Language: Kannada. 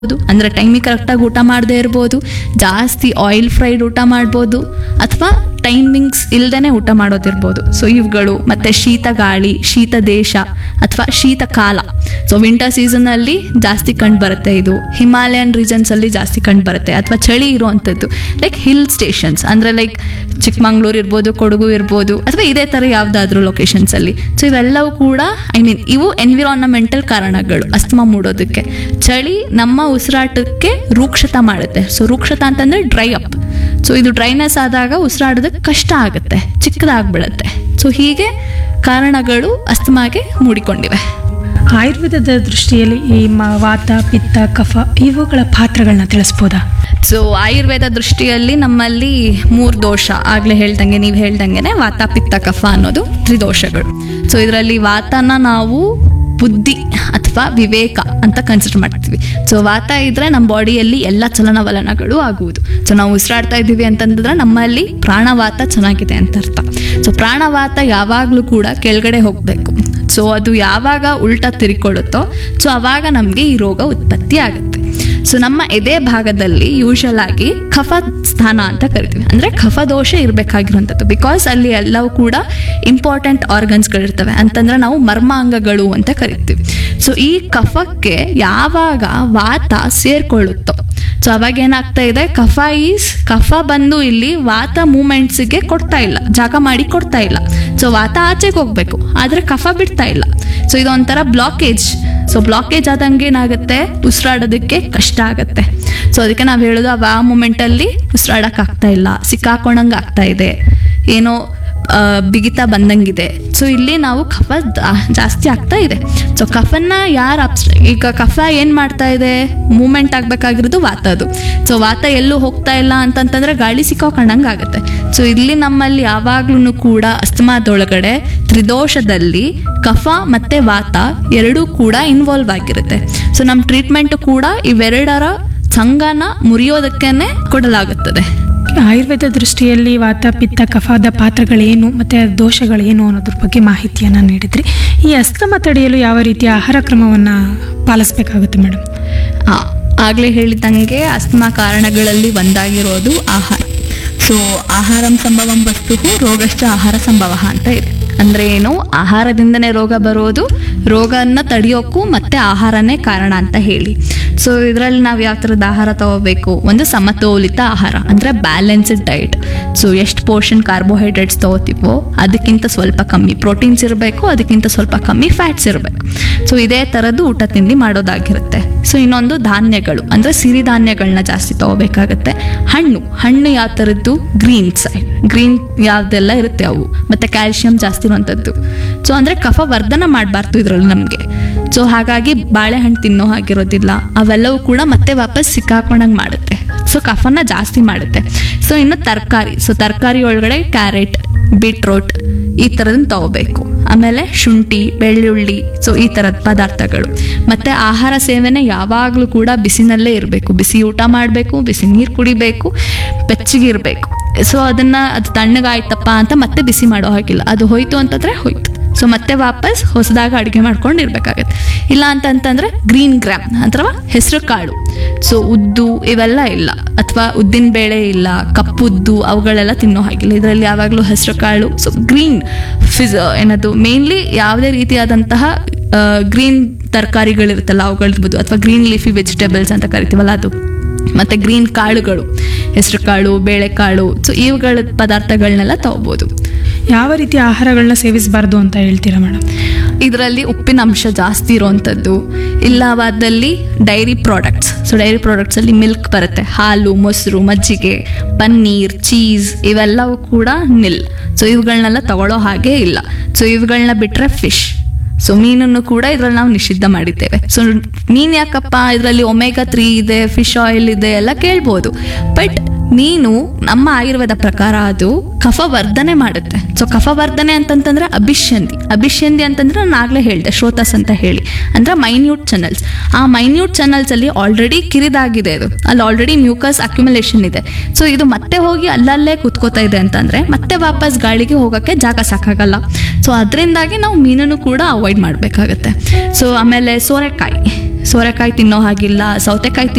ಅಂದ್ರೆ ಟೈಮಿಗೆ ಕರೆಕ್ಟಾಗಿ ಊಟ ಮಾಡದೇ ಇರ್ಬೋದು ಜಾಸ್ತಿ ಆಯಿಲ್ ಫ್ರೈಡ್ ಊಟ ಮಾಡ್ಬೋದು ಅಥವಾ ಟೈಮಿಂಗ್ಸ್ ಇಲ್ದೇನೆ ಊಟ ಮಾಡೋದಿರ್ಬೋದು ಸೊ ಇವುಗಳು ಮತ್ತೆ ಶೀತ ಗಾಳಿ ಶೀತ ದೇಶ ಅಥವಾ ಶೀತ ಕಾಲ ಸೊ ವಿಂಟರ್ ಸೀಸನಲ್ಲಿ ಜಾಸ್ತಿ ಕಂಡು ಬರುತ್ತೆ ಇದು ಹಿಮಾಲಯನ್ ರೀಜನ್ಸ್ ಅಲ್ಲಿ ಜಾಸ್ತಿ ಕಂಡು ಬರುತ್ತೆ ಅಥವಾ ಚಳಿ ಇರುವಂಥದ್ದು ಲೈಕ್ ಹಿಲ್ ಸ್ಟೇಷನ್ಸ್ ಅಂದ್ರೆ ಲೈಕ್ ಚಿಕ್ಕಮಂಗ್ಳೂರು ಇರ್ಬೋದು ಕೊಡಗು ಇರ್ಬೋದು ಅಥವಾ ಇದೇ ಥರ ಯಾವುದಾದ್ರೂ ಲೊಕೇಶನ್ಸ್ ಅಲ್ಲಿ ಸೊ ಇವೆಲ್ಲವೂ ಕೂಡ ಐ ಮೀನ್ ಇವು ಎನ್ವಿರಾನ್ಮೆಂಟಲ್ ಕಾರಣಗಳು ಅಸ್ತಮಾ ಮೂಡೋದಕ್ಕೆ ಚಳಿ ನಮ್ಮ ಉಸಿರಾಟಕ್ಕೆ ರೂಕ್ಷತ ಮಾಡುತ್ತೆ ಸೊ ರೂಕ್ಷತ ಅಂತಂದ್ರೆ ಡ್ರೈ ಅಪ್ ಸೊ ಇದು ಡ್ರೈನೆಸ್ ಆದಾಗ ಉಸಿರಾಡೋದಕ್ಕೆ ಕಷ್ಟ ಆಗುತ್ತೆ ಚಿಕ್ಕದಾಗ್ಬಿಡುತ್ತೆ ಸೊ ಹೀಗೆ ಕಾರಣಗಳು ಅಸ್ತಮಾಗೆ ಮೂಡಿಕೊಂಡಿವೆ ಆಯುರ್ವೇದದ ದೃಷ್ಟಿಯಲ್ಲಿ ಈ ಮ- ವಾತ ಪಿತ್ತ ಕಫ ಇವುಗಳ ಪಾತ್ರಗಳನ್ನ ತಿಳಿಸ್ಬೋದಾ ಸೊ ಆಯುರ್ವೇದ ದೃಷ್ಟಿಯಲ್ಲಿ ನಮ್ಮಲ್ಲಿ ಮೂರು ದೋಷ ಆಗ್ಲೇ ಹೇಳ್ದಂಗೆ ನೀವು ಹೇಳ್ದಂಗೆನೆ ವಾತ ಪಿತ್ತ ಕಫ ಅನ್ನೋದು ತ್ರಿದೋಷಗಳು ಸೊ ಇದರಲ್ಲಿ ವಾತನ ನಾವು ಬುದ್ಧಿ ಅಥವಾ ವಿವೇಕ ಅಂತ ಕನ್ಸಿಡರ್ ಮಾಡ್ತೀವಿ ಸೊ ವಾತ ಇದ್ರೆ ನಮ್ಮ ಬಾಡಿಯಲ್ಲಿ ಎಲ್ಲ ಚಲನವಲನಗಳು ಆಗುವುದು ಸೊ ನಾವು ಉಸಿರಾಡ್ತಾ ಇದ್ದೀವಿ ಅಂತಂದ್ರೆ ನಮ್ಮಲ್ಲಿ ಪ್ರಾಣವಾತ ಚೆನ್ನಾಗಿದೆ ಅಂತ ಅರ್ಥ ಸೊ ಪ್ರಾಣವಾತ ಯಾವಾಗಲೂ ಕೂಡ ಕೆಳಗಡೆ ಹೋಗಬೇಕು ಸೊ ಅದು ಯಾವಾಗ ಉಲ್ಟಾ ತಿರ್ಕೊಳ್ಳುತ್ತೋ ಸೊ ಅವಾಗ ನಮಗೆ ಈ ರೋಗ ಉತ್ಪತ್ತಿ ಆಗುತ್ತೆ ಸೊ ನಮ್ಮ ಎದೆ ಭಾಗದಲ್ಲಿ ಯೂಶಲ್ ಆಗಿ ಕಫ ಸ್ಥಾನ ಅಂತ ಕರಿತೀವಿ ಅಂದ್ರೆ ಕಫ ದೋಷ ಇರಬೇಕಾಗಿರುವಂಥದ್ದು ಬಿಕಾಸ್ ಅಲ್ಲಿ ಎಲ್ಲವೂ ಕೂಡ ಇಂಪಾರ್ಟೆಂಟ್ ಆರ್ಗನ್ಸ್ಗಳಿರ್ತವೆ ಅಂತಂದ್ರೆ ನಾವು ಮರ್ಮಾಂಗಗಳು ಅಂತ ಕರಿತೀವಿ ಸೊ ಈ ಕಫಕ್ಕೆ ಯಾವಾಗ ವಾತ ಸೇರ್ಕೊಳ್ಳುತ್ತೋ ಸೊ ಅವಾಗ ಏನಾಗ್ತಾ ಇದೆ ಕಫ ಈಸ್ ಕಫ ಬಂದು ಇಲ್ಲಿ ವಾತ ಮೂಮೆಂಟ್ಸ್ಗೆ ಕೊಡ್ತಾ ಇಲ್ಲ ಜಾಗ ಮಾಡಿ ಕೊಡ್ತಾ ಇಲ್ಲ ಸೊ ವಾತ ಆಚೆಗೆ ಹೋಗ್ಬೇಕು ಆದ್ರೆ ಕಫ ಬಿಡ್ತಾ ಇಲ್ಲ ಸೊ ಇದೊಂಥರ ಬ್ಲಾಕೇಜ್ ಸೊ ಬ್ಲಾಕೇಜ್ ಆದಂಗೆ ಏನಾಗುತ್ತೆ ಉಸಿರಾಡೋದಕ್ಕೆ ಕಷ್ಟ ಆಗುತ್ತೆ ಸೊ ಅದಕ್ಕೆ ನಾವು ಹೇಳೋದು ಅವ ಆ ಮೂಮೆಂಟಲ್ಲಿ ಉಸಿರಾಡಕ್ ಆಗ್ತಾ ಇಲ್ಲ ಸಿಕ್ಕಾಕೊಂಡಂಗೆ ಆಗ್ತಾ ಇದೆ ಏನೋ ಆ, ಬಿಗಿತ ಬಂದಂಗಿದೆ ಸೊ ಇಲ್ಲಿ ನಾವು ಕಫ ಜಾ- ಜಾಸ್ತಿ ಆಗ್ತಾ ಇದೆ ಸೊ ಕಫನ್ನ ಯಾರು ಅಬ್ಸ್ ಈಗ ಕಫ ಏನು ಮಾಡ್ತಾ ಇದೆ ಮೂಮೆಂಟ್ ಆಗಬೇಕಾಗಿರೋದು ವಾತ ಅದು ಸೊ ವಾತ ಎಲ್ಲೂ ಹೋಗ್ತಾ ಇಲ್ಲ ಅಂತಂತಂದ್ರೆ ಗಾಳಿ ಸಿಕ್ಕಾಕೊಂಡಂಗೆ ಆಗುತ್ತೆ ಸೊ ಇಲ್ಲಿ ನಮ್ಮಲ್ಲಿ ಯಾವಾಗ್ಲೂ ಕೂಡ ಅಸ್ತಮಾದೊಳಗಡೆ ತ್ರಿದೋಷದಲ್ಲಿ ಕಫ ಮತ್ತೆ ವಾತ ಎರಡೂ ಕೂಡ ಇನ್ವಾಲ್ವ್ ಆಗಿರುತ್ತೆ ಸೊ ನಮ್ಮ ಟ್ರೀಟ್ಮೆಂಟ್ ಕೂಡ ಇವೆರಡರ ಸಂಗನ ಮುರಿಯೋದಕ್ಕೇನೆ ಕೊಡಲಾಗುತ್ತದೆ ಆಯುರ್ವೇದ ದೃಷ್ಟಿಯಲ್ಲಿ ವಾತ ಪಿತ್ತ ಕಫದ ಪಾತ್ರಗಳೇನು ಮತ್ತು ದೋಷಗಳೇನು ಅನ್ನೋದ್ರ ಬಗ್ಗೆ ಮಾಹಿತಿಯನ್ನು ನೀಡಿದ್ರಿ ಈ ಅಸ್ತಮ ತಡೆಯಲು ಯಾವ ರೀತಿಯ ಆಹಾರ ಕ್ರಮವನ್ನು ಪಾಲಿಸಬೇಕಾಗುತ್ತೆ ಮೇಡಮ್ ಆ, ಆಗ್ಲೇ ಹೇಳಿದಂಗೆ ಅಸ್ತಮಾ ಕಾರಣಗಳಲ್ಲಿ ಒಂದಾಗಿರೋದು ಆಹಾರ ಸೊ ಆಹಾರಂ ಸಂಭವಂ ವಸ್ತು ರೋಗಶ್ಚ ಆಹಾರ ಸಂಭವ ಅಂತ ಇದೆ ಅಂದ್ರೆ ಏನು ಆಹಾರದಿಂದನೇ ರೋಗ ಬರೋದು ರೋಗನ ತಡೆಯೋಕ್ಕೂ ಮತ್ತೆ ಆಹಾರನೇ ಕಾರಣ ಅಂತ ಹೇಳಿ ಸೊ ಇದರಲ್ಲಿ ನಾವು ಯಾವ ಥರದ ಆಹಾರ ತಗೋಬೇಕು ಒಂದು ಸಮತೋಲಿತ ಆಹಾರ ಅಂದ್ರೆ ಬ್ಯಾಲೆನ್ಸ್ಡ್ ಡಯಟ್ ಸೊ ಎಷ್ಟು ಪೋರ್ಷನ್ ಕಾರ್ಬೋಹೈಡ್ರೇಟ್ಸ್ ತಗೋತೀವೋ ಅದಕ್ಕಿಂತ ಸ್ವಲ್ಪ ಕಮ್ಮಿ ಪ್ರೋಟೀನ್ಸ್ ಇರಬೇಕು ಅದಕ್ಕಿಂತ ಸ್ವಲ್ಪ ಕಮ್ಮಿ ಫ್ಯಾಟ್ಸ್ ಇರಬೇಕು ಸೊ ಇದೇ ಥರದ್ದು ಊಟ ತಿಂಡಿ ಮಾಡೋದಾಗಿರುತ್ತೆ ಸೊ ಇನ್ನೊಂದು ಧಾನ್ಯಗಳು ಅಂದ್ರೆ ಸಿರಿಧಾನ್ಯಗಳನ್ನ ಜಾಸ್ತಿ ತಗೋಬೇಕಾಗತ್ತೆ ಹಣ್ಣು ಹಣ್ಣು ಯಾವ ಥರದ್ದು ಗ್ರೀನ್ಸ್ ಗ್ರೀನ್ ಯಾವ್ದೆಲ್ಲ ಇರುತ್ತೆ ಅವು ಮತ್ತೆ ಕ್ಯಾಲ್ಸಿಯಂ ಜಾಸ್ತಿ ಇರುವಂಥದ್ದು ಸೊ ಅಂದ್ರೆ ಕಫ ವರ್ಧನ ಮಾಡಬಾರ್ದು ಇದರಲ್ಲಿ ನಮಗೆ ಸೊ ಹಾಗಾಗಿ ಬಾಳೆಹಣ್ಣು ತಿನ್ನೋ ಹಾಗಿರೋದಿಲ್ಲ ಅವೆಲ್ಲವೂ ಕೂಡ ಮತ್ತೆ ವಾಪಸ್ ಸಿಕ್ಕಾಕೊಂಡಂಗೆ ಮಾಡುತ್ತೆ ಸೊ ಕಫನ ಜಾಸ್ತಿ ಮಾಡುತ್ತೆ ಸೊ ಇನ್ನು ತರಕಾರಿ ಸೊ ತರಕಾರಿ ಒಳಗಡೆ ಕ್ಯಾರೆಟ್ ಬೀಟ್ರೋಟ್ ಈ ಥರದನ್ನ ತಗೋಬೇಕು ಆಮೇಲೆ ಶುಂಠಿ ಬೆಳ್ಳುಳ್ಳಿ ಸೊ ಈ ಥರದ ಪದಾರ್ಥಗಳು ಮತ್ತೆ ಆಹಾರ ಸೇವನೆ ಯಾವಾಗಲೂ ಕೂಡ ಬಿಸಿನಲ್ಲೇ ಇರಬೇಕು ಬಿಸಿ ಊಟ ಮಾಡಬೇಕು ಬಿಸಿ ನೀರು ಕುಡಿಬೇಕು ಬೆಚ್ಚಗೆ ಇರಬೇಕು ಸೊ ಅದನ್ನ ಅದು ತಣ್ಣಗಾಯ್ತಪ್ಪ ಅಂತ ಮತ್ತೆ ಬಿಸಿ ಮಾಡೋ ಹಾಗಿಲ್ಲ ಅದು ಹೋಯ್ತು ಅಂತಂದ್ರೆ ಹೋಯ್ತು ಸೊ ಮತ್ತೆ ವಾಪಸ್ ಹೊಸದಾಗ ಅಡುಗೆ ಮಾಡ್ಕೊಂಡು ಇರ್ಬೇಕಾಗತ್ತೆ ಇಲ್ಲ ಅಂತಂತಂದ್ರೆ ಗ್ರೀನ್ ಗ್ರಾಮ್ ಅಥವಾ ಹೆಸರು ಕಾಳು ಸೊ ಉದ್ದು ಇವೆಲ್ಲ ಇಲ್ಲ ಅಥವಾ ಉದ್ದಿನ ಬೇಳೆ ಇಲ್ಲ ಕಪ್ಪುದ್ದು ಅವುಗಳೆಲ್ಲ ತಿನ್ನೋ ಹಾಗಿಲ್ಲ ಇದರಲ್ಲಿ ಯಾವಾಗಲೂ ಹೆಸರು ಕಾಳು ಸೊ ಗ್ರೀನ್ ಫಿಸ್ ಏನದು ಮೇನ್ಲಿ ಯಾವುದೇ ರೀತಿಯಾದಂತಹ ಗ್ರೀನ್ ತರಕಾರಿಗಳಿರುತ್ತಲ್ಲ ಅವುಗಳಿರ್ಬೋದು ಅಥವಾ ಗ್ರೀನ್ ಲೀಫಿ ವೆಜಿಟೇಬಲ್ಸ್ ಅಂತ ಕರಿತೀವಲ್ಲ ಅದು ಮತ್ತೆ ಗ್ರೀನ್ ಕಾಳುಗಳು ಹೆಸರು ಕಾಳು ಬೇಳೆಕಾಳು ಸೊ ಇವುಗಳ ಪದಾರ್ಥಗಳನ್ನೆಲ್ಲ ತಗೋಬೋದು ಯಾವ ರೀತಿಯ ಆಹಾರಗಳನ್ನ ಸೇವಿಸಬಾರ್ದು ಅಂತ ಹೇಳ್ತೀರಾ ಮೇಡಮ್ ಇದರಲ್ಲಿ ಉಪ್ಪಿನ ಅಂಶ ಜಾಸ್ತಿ ಇರುವಂಥದ್ದು ಇಲ್ಲವಾದಲ್ಲಿ ಡೈರಿ ಪ್ರಾಡಕ್ಟ್ಸ್ ಸೊ ಡೈರಿ ಪ್ರಾಡಕ್ಟ್ಸಲ್ಲಿ ಮಿಲ್ಕ್ ಬರುತ್ತೆ ಹಾಲು ಮೊಸರು ಮಜ್ಜಿಗೆ ಪನ್ನೀರ್ ಚೀಸ್ ಇವೆಲ್ಲವೂ ಕೂಡ ನಿಲ್ ಸೊ ಇವುಗಳನ್ನೆಲ್ಲ ತಗೊಳ್ಳೋ ಹಾಗೆ ಇಲ್ಲ ಸೊ ಇವುಗಳನ್ನ ಬಿಟ್ಟರೆ ಫಿಶ್ ಸೊ ಮೀನನ್ನು ಕೂಡ ಇದ್ರಲ್ಲಿ ನಾವು ನಿಷಿದ್ಧ ಮಾಡಿದ್ದೇವೆ ಸೊ ಮೀನ್ ಯಾಕಪ್ಪ ಇದರಲ್ಲಿ ಒಮೆಗಾ ತ್ರೀ ಇದೆ ಫಿಶ್ ಆಯಿಲ್ ಇದೆ ಎಲ್ಲ ಕೇಳ್ಬೋದು ಬಟ್ ಮೀನು ನಮ್ಮ ಆಯುರ್ವೇದ ಪ್ರಕಾರ ಅದು ಕಫ ವರ್ಧನೆ ಮಾಡುತ್ತೆ ಸೊ ಕಫ ವರ್ಧನೆ ಅಂತಂತಂದ್ರೆ ಅಭಿಷ್ಯಂದಿ ಅಭಿಷ್ಯಂದಿ ಅಂತಂದ್ರೆ ನಾನು ಆಗ್ಲೇ ಹೇಳಿದೆ ಶ್ರೋತಸ್ ಅಂತ ಹೇಳಿ ಅಂದ್ರೆ ಮೈನ್ಯೂಟ್ ಚಾನಲ್ಸ್ ಆ ಮೈನ್ಯೂಟ್ ಚಾನಲ್ಸ್ ಅಲ್ಲಿ ಆಲ್ರೆಡಿ ಕಿರಿದಾಗಿದೆ ಇದು ಅಲ್ಲಿ ಆಲ್ರೆಡಿ ಮ್ಯೂಕಸ್ ಅಕ್ಯುಮುಲೇಷನ್ ಇದೆ ಸೊ ಇದು ಮತ್ತೆ ಹೋಗಿ ಅಲ್ಲಲ್ಲೇ ಕುತ್ಕೋತಾ ಇದೆ ಅಂತಂದ್ರೆ ಮತ್ತೆ ವಾಪಸ್ ಗಾಳಿಗೆ ಹೋಗೋಕ್ಕೆ ಜಾಗ ಸಾಕಾಗಲ್ಲ ಸೊ ಅದರಿಂದಾಗಿ ನಾವು ಮೀನನ್ನು ಕೂಡ ಅವಾಯ್ಡ್ ಮಾಡಬೇಕಾಗತ್ತೆ ಸೊ ಆಮೇಲೆ ಸೋರೆಕಾಯಿ ಸೋರೆಕಾಯಿ ತಿನ್ನೋ ಹಾಗಿಲ್ಲ ಸೌತೆಕಾಯಿ